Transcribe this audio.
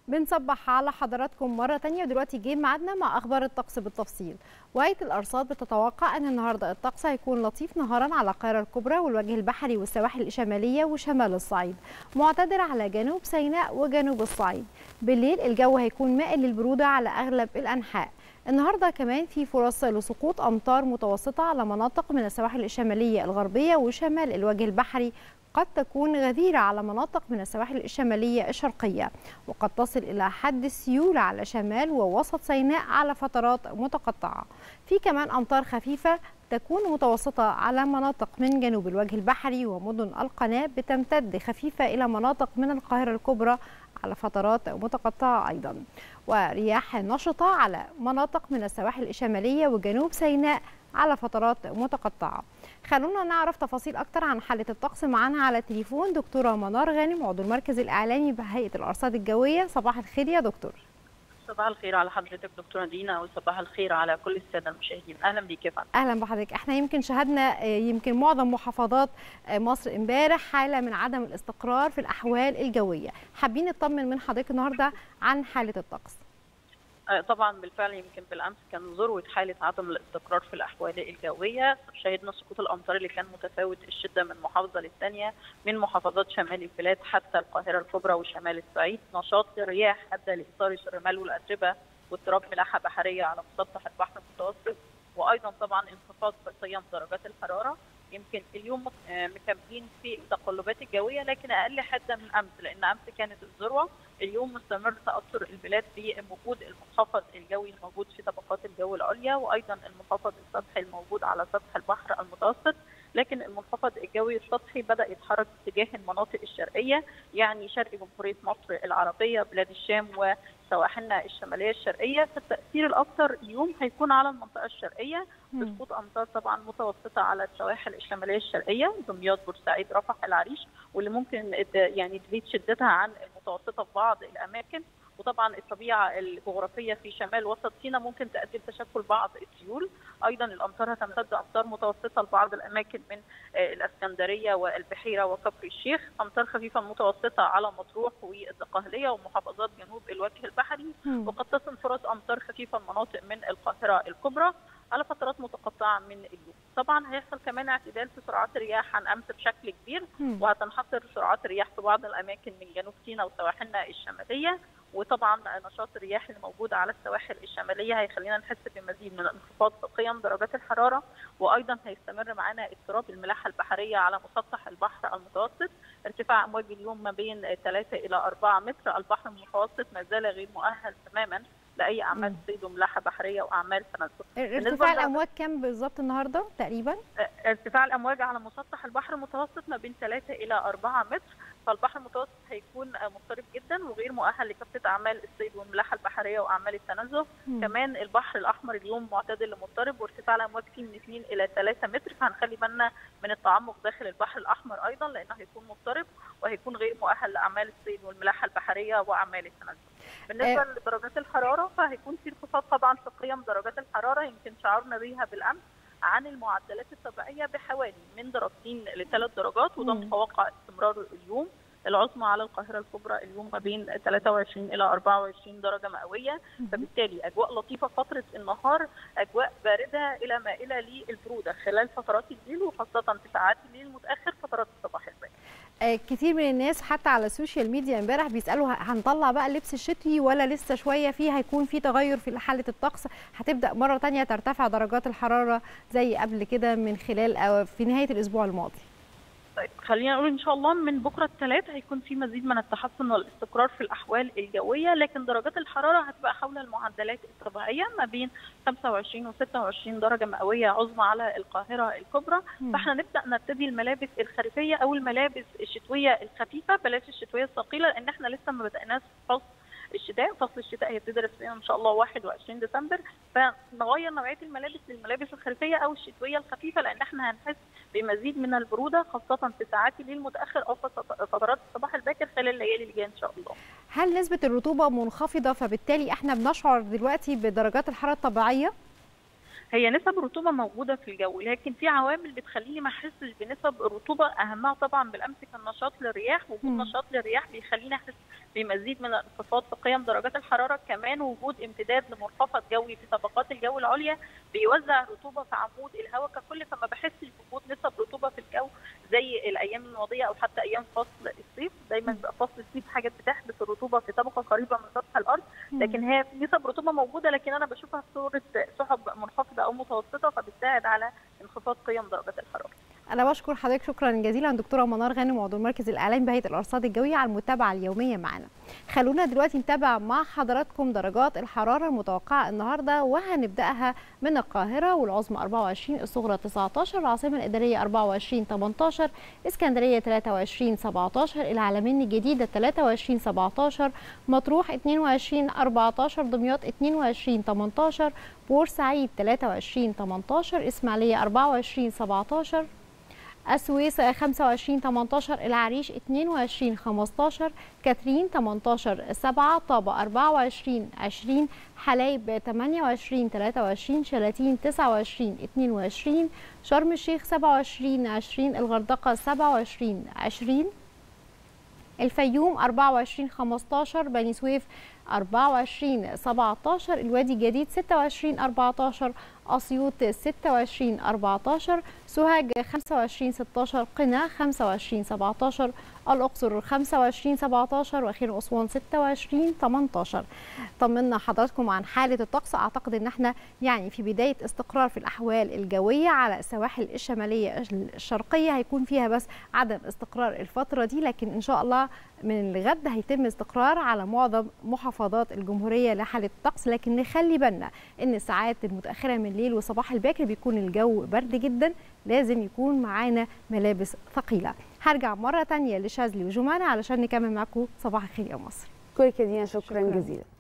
بنصبح على حضراتكم مرة تانية ودلوقتي جه ميعادنا مع أخبار الطقس بالتفصيل وهيئة الأرصاد بتتوقع أن النهاردة الطقس هيكون لطيف نهارا على القاهرة الكبرى والوجه البحري والسواحل الشمالية وشمال الصعيد معتدل على جنوب سيناء وجنوب الصعيد بالليل الجو هيكون مائل للبرودة على أغلب الأنحاء النهارده كمان في فرص لسقوط امطار متوسطه على مناطق من السواحل الشماليه الغربيه وشمال الوجه البحري قد تكون غزيرة على مناطق من السواحل الشمالية الشرقية وقد تصل إلى حد السيولة على شمال ووسط سيناء على فترات متقطعة في كمان أمطار خفيفة تكون متوسطة على مناطق من جنوب الوجه البحري ومدن القناة بتمتد خفيفة إلى مناطق من القاهرة الكبرى على فترات متقطعة أيضا ورياح نشطة على مناطق من السواحل الشمالية وجنوب سيناء على فترات متقطعة خلونا نعرف تفاصيل أكتر عن حالة الطقس معانا على التليفون دكتورة منار غانم عضو المركز الإعلامي بهيئة الأرصاد الجوية صباح الخير يا دكتور صباح الخير على حضرتك دكتوره دينا وصباح الخير على كل الساده المشاهدين اهلا بيك يا فندم اهلا بحضرتك احنا يمكن شهدنا يمكن معظم محافظات مصر امبارح حاله من عدم الاستقرار في الاحوال الجويه حابين نطمن من حضرتك النهارده عن حاله الطقس طبعا بالفعل يمكن بالامس كان ذروه حاله عدم الاستقرار في الاحوال الجويه شهدنا سقوط الامطار اللي كان متفاوت الشده من محافظه للثانيه من محافظات شمال البلاد حتى القاهره الكبرى وشمال الصعيد نشاط الرياح ادى لاثاره الرمال والاتربه واضطراب ملاحه بحريه على مسطح البحر المتوسط وايضا طبعا انخفاض في قيم درجات الحراره يمكن اليوم مكملين في التقلبات الجويه لكن اقل حده من امس لان امس كانت الذروه اليوم مستمر تاثر البلاد بوجود المنخفض الجوي الموجود في طبقات الجو العليا وايضا المنخفض السطحي الموجود على سطح البحر المتوسط لكن المنخفض الجوي السطحي بدا يتحرك اتجاه المناطق الشرقيه يعني شرق جمهوريه مصر العربيه بلاد الشام وسواحلنا الشماليه الشرقيه فالتاثير الاكثر اليوم هيكون على المنطقه الشرقيه بسقوط امطار طبعا متوسطه على السواحل الشماليه الشرقيه دمياط بورسعيد رفح العريش واللي ممكن يعني تزيد شدتها عن المتوسطه في بعض الاماكن وطبعا الطبيعه الجغرافيه في شمال وسط سيناء ممكن تؤدي لتشكل بعض السيول ايضا الامطار هتمتد امطار متوسطه لبعض الاماكن من الاسكندريه والبحيره وكفر الشيخ امطار خفيفه متوسطه على مطروح والدقهليه ومحافظات جنوب الوجه البحري وقد تصل فرص امطار خفيفه لمناطق من القاهره الكبرى على فترات متقطعه من اليوم. طبعا هيحصل كمان اعتدال في سرعات الرياح عن امس بشكل كبير وهتنحصر سرعات الرياح في بعض الاماكن من جنوب سيناء وسواحلنا الشماليه وطبعا نشاط الرياح اللي موجود على السواحل الشماليه هيخلينا نحس بمزيد من الانخفاض في قيم درجات الحراره وايضا هيستمر معانا اضطراب الملاحه البحريه على مسطح البحر المتوسط ارتفاع امواج اليوم ما بين 3 الى 4 متر البحر المتوسط ما زال غير مؤهل تماما لاي اعمال صيد وملاحه بحريه واعمال تنزل ارتفاع الامواج كام بالظبط النهارده تقريبا ارتفاع الامواج على مسطح البحر المتوسط ما بين 3 الى 4 متر فالبحر المتوسط هيكون مضطرب جدا وغير مؤهل لكافه اعمال الصيد والملاحه البحريه واعمال التنزه مم. كمان البحر الاحمر اليوم معتدل لمضطرب وارتفاع الامواج فيه من 2 الى 3 متر فهنخلي بالنا من التعمق داخل البحر الاحمر ايضا لانه هيكون مضطرب وهيكون غير مؤهل لاعمال الصيد والملاحه البحريه واعمال التنزه بالنسبه أه لدرجات الحراره فهيكون في انخفاض طبعا في قيم درجات الحراره يمكن شعرنا بيها بالامس عن المعدلات الطبيعيه بحوالي من درجتين لثلاث درجات وده متوقع استمراره اليوم العظمى على القاهره الكبرى اليوم ما بين 23 الى 24 درجه مئويه فبالتالي اجواء لطيفه فتره النهار اجواء بارده الى مائله للبروده خلال فترات الليل وخاصه في ساعات الليل المتاخر فترات الصباح الباكر كتير من الناس حتى على السوشيال ميديا امبارح بيسالوا هنطلع بقى اللبس الشتوي ولا لسه شويه فيه هيكون في تغير في حاله الطقس هتبدا مره ثانيه ترتفع درجات الحراره زي قبل كده من خلال أو في نهايه الاسبوع الماضي طيب خلينا نقول ان شاء الله من بكره الثلاث هيكون في مزيد من التحسن والاستقرار في الاحوال الجويه لكن درجات الحراره هتبقى حول المعدلات الطبيعيه ما بين 25 و 26 درجه مئويه عظمى على القاهره الكبرى فاحنا نبدا نرتدي الملابس الخريفيه او الملابس الشتويه الخفيفه بلاش الشتويه الثقيله لان احنا لسه ما بداناش فصل الشتاء فصل الشتاء هيبتدي رسميا ان شاء الله 21 ديسمبر فنغير نوعيه الملابس للملابس الخريفيه او الشتويه الخفيفه لان احنا هنحس بمزيد من البروده خاصه في ساعات الليل المتاخر او فترات الصباح الباكر خلال الليالي اللي جايه ان شاء الله. هل نسبه الرطوبه منخفضه فبالتالي احنا بنشعر دلوقتي بدرجات الحراره الطبيعيه؟ هي نسب الرطوبه موجوده في الجو لكن في عوامل بتخليني ما احسش بنسب الرطوبه اهمها طبعا بالامس كان نشاط للرياح وجود مم. نشاط للرياح بيخليني احس بمزيد من الانخفاض في قيم درجات الحراره كمان وجود امتداد لمنخفض جوي في طبقات الجو العليا بيوزع الرطوبه في عمود الهواء ككل فما بحسش بوجود نسب رطوبه في الجو زي الايام الماضيه او حتى ايام فصل الصيف دايما بيبقى فصل الصيف حاجه بتحبس الرطوبه في طبقه قريبه من سطح الارض لكن هي نسب رطوبه موجوده لكن انا بشوفها في صوره سحب منخفضه او متوسطه فبتساعد على انخفاض قيم درجات الحراره انا بشكر حضرتك شكرا جزيلا دكتوره منار غانم عضو المركز الاعلامي بهيئه الارصاد الجويه على المتابعه اليوميه معنا خلونا دلوقتي نتابع مع حضراتكم درجات الحراره المتوقعه النهارده وهنبداها من القاهره والعظمى 24 الصغرى 19 العاصمه الاداريه 24 18 اسكندريه 23 17 العلمين الجديده 23 17 مطروح 22 14 دمياط 22 18 بورسعيد 23 18 اسماعيليه 24 17 السويس 25 18 العريش 22 15 كاترين 18 7 طابة 24 20 حلايب 28 23 شلاتين 29 22 شرم الشيخ 27 20 الغردقة 27 20 الفيوم 24 15 بني سويف 24 17 الوادي الجديد 26 14 أسيوط 26 14 سوهاج 25 16 قنا 25 17 الأقصر 25 17 وأخيرا أسوان 26 18 طمنا حضراتكم عن حالة الطقس أعتقد أن احنا يعني في بداية استقرار في الأحوال الجوية على السواحل الشمالية الشرقية هيكون فيها بس عدم استقرار الفترة دي لكن إن شاء الله من الغد هيتم استقرار على معظم محافظات الجمهورية لحالة الطقس لكن نخلي بالنا أن الساعات المتأخرة من الليل وصباح الباكر بيكون الجو برد جدا لازم يكون معانا ملابس ثقيلة هرجع مرة تانية لشاذلي وجمانة علشان نكمل معكم صباح الخير يا مصر كل كده شكرا, شكراً. شكرا جزيلا